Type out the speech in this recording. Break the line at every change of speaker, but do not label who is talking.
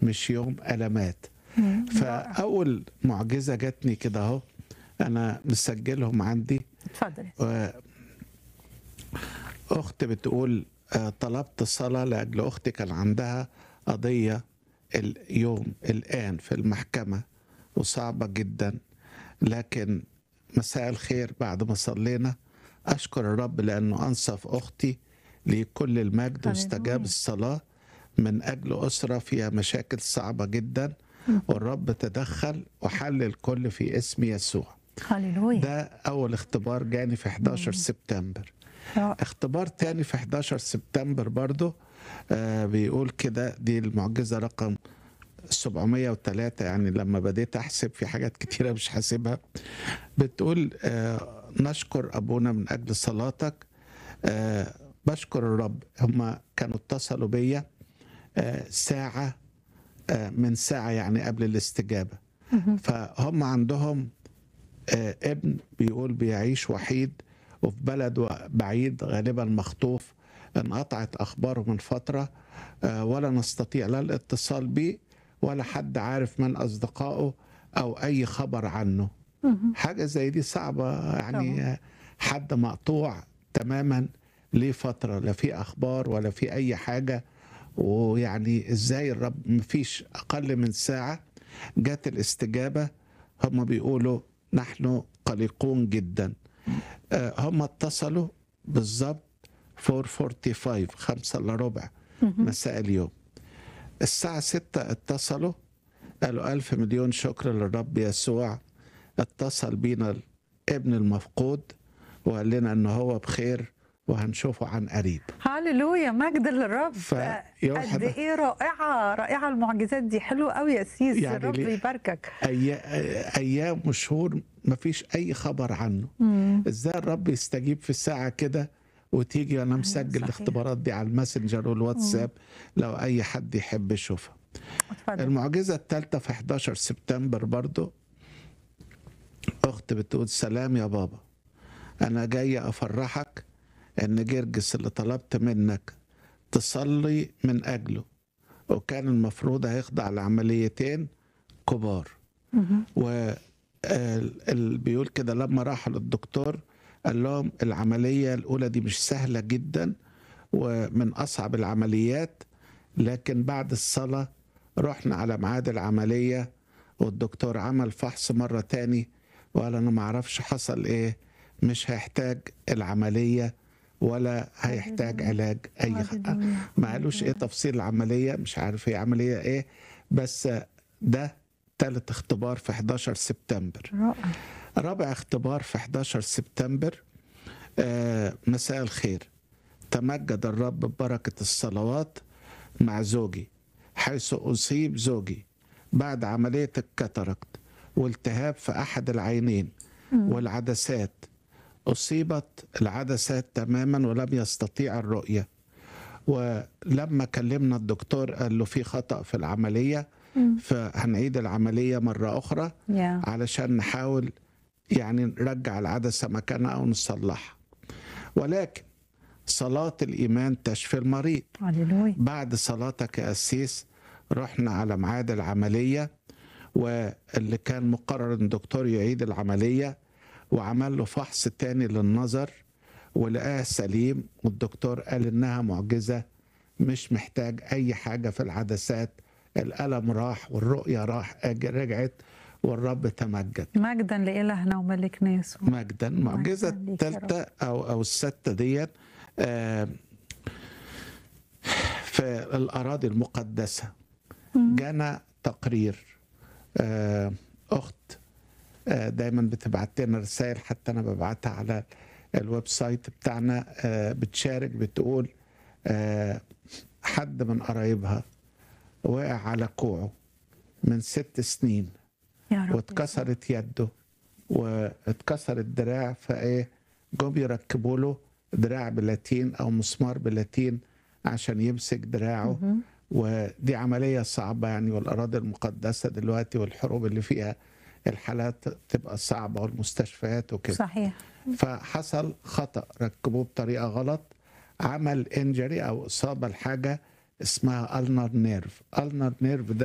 مش يوم ألمات فأول معجزة جاتني كده أهو أنا مسجلهم عندي
اتفضل
و- أخت بتقول آه، طلبت صلاة لأجل أختي كان عندها قضية اليوم الآن في المحكمة وصعبة جدا لكن مساء الخير بعد ما صلينا أشكر الرب لأنه أنصف أختي لكل المجد
هللويا.
واستجاب الصلاة من أجل أسرة فيها مشاكل صعبة جدا والرب تدخل وحل الكل في اسم يسوع
هللويا
ده أول اختبار جاني في 11 سبتمبر
رائع.
اختبار تاني في 11 سبتمبر برضو آه بيقول كده دي المعجزة رقم 703 يعني لما بديت أحسب في حاجات كتيرة مش حاسبها بتقول آه نشكر أبونا من أجل صلاتك آه بشكر الرب هما كانوا اتصلوا بيا آه ساعة آه من ساعة يعني قبل الاستجابة فهم عندهم آه، ابن بيقول بيعيش وحيد وفي بلد بعيد غالبا مخطوف انقطعت اخباره من فتره آه، ولا نستطيع لا الاتصال به ولا حد عارف من اصدقائه او اي خبر عنه حاجه زي دي صعبه يعني
طبعا.
آه، حد مقطوع تماما ليه فتره لا في اخبار ولا في اي حاجه ويعني ازاي الرب مفيش اقل من ساعه جت الاستجابه هم بيقولوا نحن قلقون جدا آه، هم اتصلوا بالظبط 445 خمسة الا ربع مساء اليوم الساعة 6 اتصلوا قالوا ألف مليون شكر للرب يسوع اتصل بينا الابن المفقود وقال لنا ان هو بخير وهنشوفه عن قريب
هللويا مجد للرب
ف-
آه،
يوم
قد
حد-
ايه رائعه رائعه المعجزات دي حلوه قوي يا سيس
يعني
الرب
ليه؟
يباركك
أي- ايام وشهور مفيش اي خبر عنه
مم.
ازاي الرب يستجيب في الساعه كده وتيجي انا مسجل
صحيح.
الاختبارات دي على الماسنجر والواتساب لو اي حد يحب يشوفها
اتفضل
المعجزه الثالثه في 11 سبتمبر برضو اخت بتقول سلام يا بابا انا جايه افرحك ان جرجس اللي طلبت منك تصلي من اجله وكان المفروض هيخضع لعمليتين كبار
مهم.
و ال- ال- بيقول كده لما راحوا للدكتور قال لهم العملية الأولى دي مش سهلة جدا ومن أصعب العمليات لكن بعد الصلاة رحنا على ميعاد العملية والدكتور عمل فحص مرة تاني وقال أنا معرفش حصل إيه مش هيحتاج العملية ولا هيحتاج علاج أي خ...
هللويا.
ما قالوش ايه تفصيل العمليه مش عارف هي عمليه ايه بس ده ثالث اختبار في 11 سبتمبر
رائع
رابع اختبار في 11 سبتمبر آه مساء الخير تمجد الرب ببركة الصلوات مع زوجي حيث أصيب زوجي بعد عملية الكاتاراكت والتهاب في أحد العينين والعدسات أصيبت العدسات تماما ولم يستطيع الرؤية ولما كلمنا الدكتور قال له في خطأ في العملية فهنعيد العملية مرة أخرى
يا
علشان نحاول يعني نرجع العدسة مكانها أو نصلحها ولكن صلاة الإيمان تشفي المريض
هللويا
بعد صلاتك يا قسيس رحنا على ميعاد العملية واللي كان مقرر ان الدكتور يعيد العملية وعمل له فحص تاني للنظر ولقاه سليم والدكتور قال انها معجزة مش محتاج اي حاجة في العدسات الألم راح والرؤية راح أج- رجعت والرب تمجد
مجدا لإلهنا وملك ناس
مجدا المعجزة
مجداً ليك يا رب.
الثالثة أو أو الستة ديت آه، في الأراضي المقدسة جانا تقرير آه، أخت آه، دايما بتبعت لنا رسائل حتى أنا ببعتها على الويب سايت بتاعنا آه، بتشارك بتقول آه، حد من قرايبها وقع على كوعه من ست سنين
يا رب
واتكسرت يده واتكسر الدراع فايه جم يركبوا له دراع بلاتين او مسمار بلاتين عشان يمسك دراعه
مهم.
ودي عمليه صعبه يعني والاراضي المقدسه دلوقتي والحروب اللي فيها الحالات تبقى صعبه والمستشفيات وكده
صحيح
فحصل خطا ركبوه بطريقه غلط عمل انجري او اصابه لحاجه اسمها النر نيرف النر نيرف ده